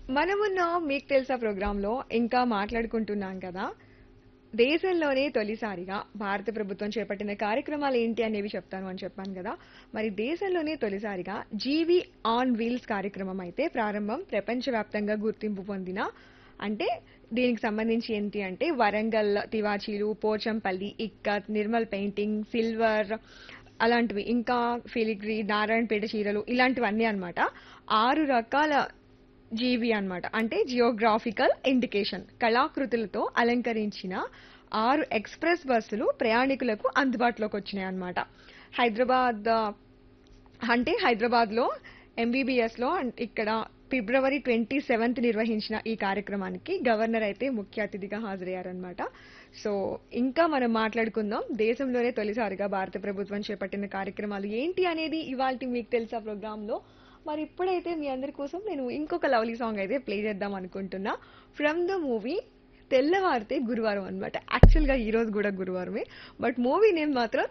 మనమున్న మీకు తెలుసా ప్రోగ్రాంలో ఇంకా మాట్లాడుకుంటున్నాం కదా దేశంలోనే తొలిసారిగా భారత ప్రభుత్వం చేపట్టిన కార్యక్రమాలు ఏంటి అనేవి చెప్తాను అని చెప్పాను కదా మరి దేశంలోనే తొలిసారిగా జీవి ఆన్ వీల్స్ కార్యక్రమం అయితే ప్రారంభం ప్రపంచవ్యాప్తంగా గుర్తింపు పొందిన అంటే దీనికి సంబంధించి ఏంటి అంటే వరంగల్ తివాచీలు పోచంపల్లి ఇక్కత్ నిర్మల్ పెయింటింగ్ సిల్వర్ అలాంటివి ఇంకా ఫిలిగ్రీ నారాయణపేట చీరలు ఇలాంటివన్నీ అన్నమాట ఆరు రకాల జీవి అన్నమాట అంటే జియోగ్రాఫికల్ ఇండికేషన్ కళాకృతులతో అలంకరించిన ఆరు ఎక్స్ప్రెస్ బస్సులు ప్రయాణికులకు అందుబాటులోకి వచ్చినాయి అన్నమాట హైదరాబాద్ ఆ, అంటే హైదరాబాద్లో ఎంబీబీఎస్లో ఇక్కడ ఫిబ్రవరి ట్వంటీ సెవెంత్ నిర్వహించిన ఈ కార్యక్రమానికి గవర్నర్ అయితే ముఖ్య అతిథిగా హాజరయ్యారనమాట సో ఇంకా మనం మాట్లాడుకుందాం దేశంలోనే తొలిసారిగా భారత ప్రభుత్వం చేపట్టిన కార్యక్రమాలు ఏంటి అనేది ఇవాళ మీకు తెలుసా ప్రోగ్రాంలో మరి ఇప్పుడైతే మీ అందరి కోసం నేను ఇంకొక లవ్లీ సాంగ్ అయితే ప్లే చేద్దాం అనుకుంటున్నా ఫ్రమ్ ద మూవీ తెల్లవారితే గురువారం అనమాట యాక్చువల్గా ఈ రోజు కూడా గురువారమే బట్ మూవీ నేమ్ మాత్రం